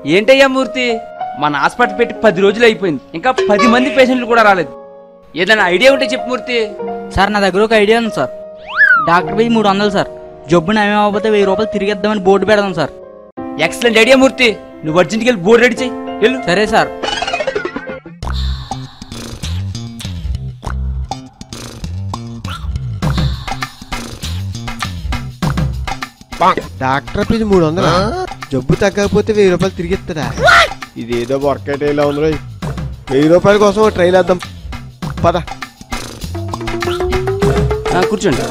ఏంటయ్యా మూర్తి మన హాస్పిటల్ పెట్టి పది రోజులు అయిపోయింది ఇంకా పది మంది పేషెంట్లు కూడా రాలేదు ఏదైనా ఐడియా ఉంటే చెప్పు మూర్తి సార్ నా దగ్గర ఒక ఐడియా ఉంది సార్ డాక్టర్ బిల్ మూడు వందలు సార్ జబ్బు నయం అవ్వకపోతే వెయ్యి రూపాయలు తిరిగిద్దామని బోర్డు పెడదాం సార్ ఎక్సలెంట్ ఐడియా మూర్తి నువ్వు అర్జెంట్కి వెళ్ళి బోర్డు రెడీ చెయ్యి వెళ్ళు సరే సార్ డాక్టర్ ఫీజు మూడు వందలు జబ్బు తగ్గకపోతే వెయ్యి రూపాయలు తిరిగి ఇస్తాడా ఇదేదో వర్కౌట్ అయ్యేలా ఉంది రోయ్. వెయ్యి రూపాయల కోసం ఓ ట్రైల్ వేద్దాం పద ఆ, కూర్చోండి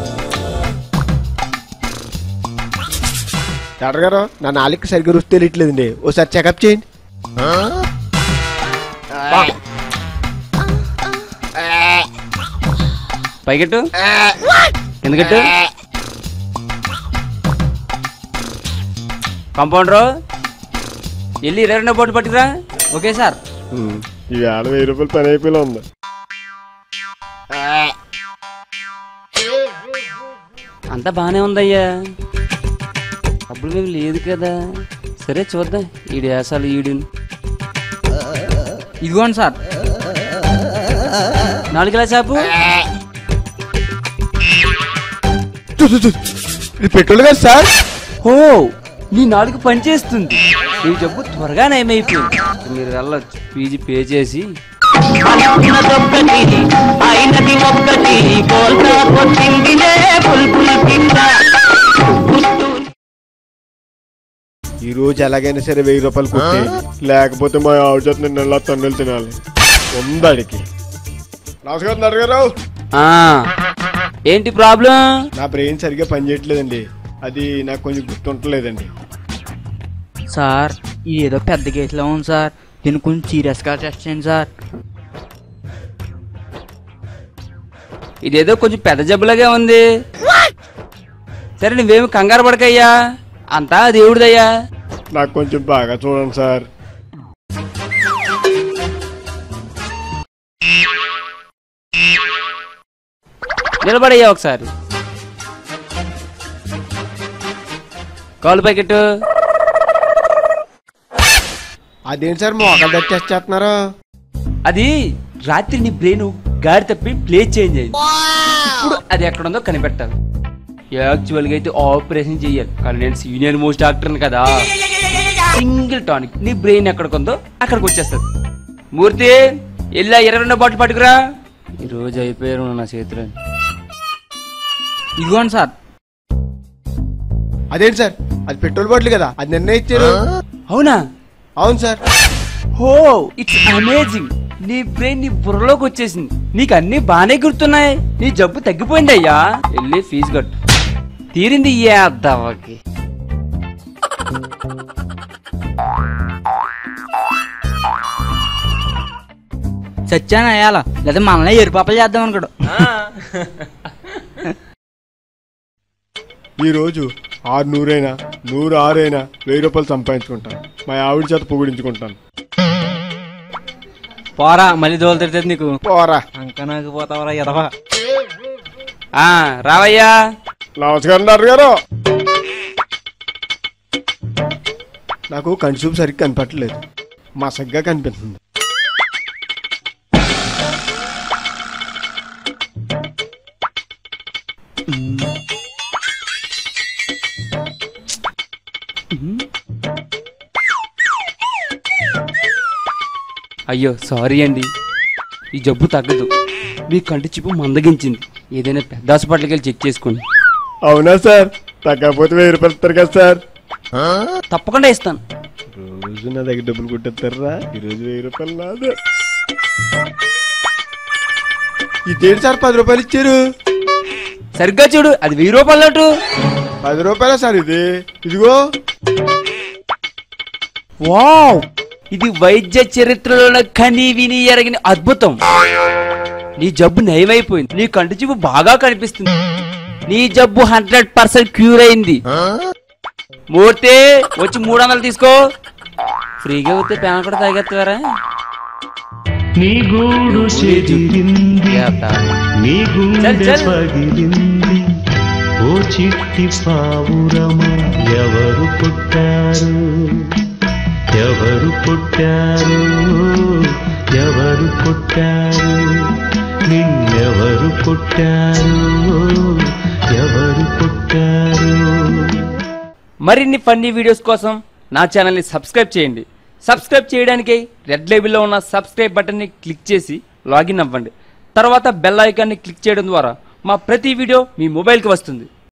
డాక్టర్ గారు నా నాలుగు సరిగ్గా రుచి తెలియట్లేదండి ఓసారి చెకప్ చేయండి పైకెట్టు ఎందుకట్టు కాంపౌండరు వెళ్ళి ఇరవై రెండో బోటు పట్టుకురా ఓకే సార్ ఈ ఆడ వెయ్యి రూపాయలు పని అయిపోయేలా ఉంది అంతా బాగానే ఉందయ్యా అప్పుడు మేము లేదు కదా సరే చూద్దాం ఈడు వేసాలు ఈడు ఇదిగోండి సార్ నాలుగులా చాపు చూ, చూ, చూ. ఇది పెట్రోల్ కదా సార్ ఓ నీ నాలుగు పనిచేస్తుంది నీ జబ్బు త్వరగా నయమైపోయింది మీరు వెళ్ళొచ్చు పీజీ పే చేసి అనుకున్నదొక్కటి అయినది ఒక్కటి కోల్తా కొట్టిందిలే బుల్బుల్ పిల్ల ఈ రోజు ఎలాగైనా సరే వెయ్యి రూపాయలు కొట్టి లేకపోతే మా ఆవిడ చేత నిన్న నెల తన్నులు తినాలి ఉందాడికి నమస్కారం డాక్టర్ గారు ఆ, ఏంటి ప్రాబ్లం నా బ్రెయిన్ సరిగ్గా పనిచేయట్లేదండి అది నాకు కొంచెం గుర్తుంటలేదండి సార్ ఇది ఏదో పెద్ద కేసులో ఉంది సార్ దీన్ని కొంచెం సీరియస్గా టెస్ట్ చేయండి సార్ ఇదేదో కొంచెం పెద్ద జబ్బులాగే ఉంది సరే నువ్వేమి కంగారు పడకయ్యా అంతా దేవుడిదయ్యా నాకు కొంచెం బాగా చూడండి సార్ నిలబడయ్యా ఒకసారి కాలు ప్యాకెట్ అదేంటి సార్ మోకాలు దట్ టెస్ట్ చేస్తున్నారు అది రాత్రి నీ బ్రెయిన్ గాడి తప్పి ప్లేస్ చేంజ్ అయింది ఇప్పుడు అది ఎక్కడ ఉందో కనిపెట్టాలి యాక్చువల్ గా అయితే ఆపరేషన్ చెయ్యాలి కానీ నేను సీనియర్ మోస్ట్ డాక్టర్ని కదా సింగిల్ టానిక్ నీ బ్రెయిన్ ఎక్కడికి ఉందో అక్కడికి వచ్చేస్తుంది మూర్తి వెళ్ళా ఇరవై రెండో బాటిల్ పట్టుకురా ఈ రోజు అయిపోయారు నా చేతిలో ఇదిగోండి సార్ అదేంటి సార్ అది పెట్రోల్ బాటిల్ కదా అది నిన్న ఇచ్చారు అవునా అవును సార్ హో ఇట్స్ అమేజింగ్ నీ బ్రెయిన్ నీ బుర్రలోకి వచ్చేసింది నీకు అన్ని బానే గుర్తున్నాయి నీ జబ్బు తగ్గిపోయింది అయ్యా వెళ్ళి ఫీజు కట్టు తీరింది ఏ అద్దవ్వకి సత్యాన్ని అయ్యాలా లేదా మనల్ని ఎరుపాపలు చేద్దాం అనుకోడు ఈ రోజు ఆరు నూరైనా నూరు ఆరైనా వెయ్యి రూపాయలు సంపాదించుకుంటాను మా ఆవిడ చేత పొగిడించుకుంటాను పోరా మళ్ళీ దోలు తిడుతుంది నీకు పోరా అంక నాకు పోతావరా ఎదవా ఆ రావయ్యా నమస్కారం డాక్టర్ గారు నాకు కన్సూప్ సరిగ్గా కనపట్టలేదు మసగ్గా కనిపిస్తుంది అయ్యో సారీ అండి ఈ జబ్బు తగ్గదు మీ కంటి చూపు మందగించింది ఏదైనా పెద్ద హాస్పిటల్కి వెళ్ళి చెక్ చేసుకోండి అవునా సార్ తగ్గకపోతే వెయ్యి రూపాయలు ఇస్తారు కదా సార్ తప్పకుండా ఇస్తాను రోజు నా దగ్గర డబ్బులు కొట్టేస్తారా ఈరోజు వెయ్యి రూపాయలు నాదు ఇదేంటి సార్ పది రూపాయలు ఇచ్చారు సరిగ్గా చూడు అది వెయ్యి రూపాయల నోటు పది రూపాయలా సార్ ఇది ఇదిగో వావ్ ఇది వైద్య చరిత్రలో కని విని ఎరగిన అద్భుతం నీ జబ్బు నయమైపోయింది నీ కంటి చూపు బాగా కనిపిస్తుంది నీ జబ్బు హండ్రెడ్ పర్సెంట్ క్యూర్ అయింది మూర్తి వచ్చి మూడు వందలు తీసుకో ఫ్రీగా వస్తే ప్యాన్ కూడా తాగెత్తారా నీ గూడు చెదిరింది నీ గుండె చల్, చల్. పగిలింది ఓ చిట్టి పావురమ ఎవరు పుట్టారు ఎవరు పుట్టారు ఎవరు పుట్టారు నిన్నెవరు పుట్టారు ఎవరు పుట్టారు మరిన్ని ఫన్నీ వీడియోస్ కోసం నా ఛానల్ని సబ్స్క్రైబ్ చేయండి సబ్స్క్రైబ్ చేయడానికి రెడ్ లేబుల్లో ఉన్న సబ్స్క్రైబ్ బటన్ని క్లిక్ చేసి లాగిన్ అవ్వండి తర్వాత బెల్ ఐకాన్ని క్లిక్ చేయడం ద్వారా మా ప్రతి వీడియో మీ మొబైల్కి వస్తుంది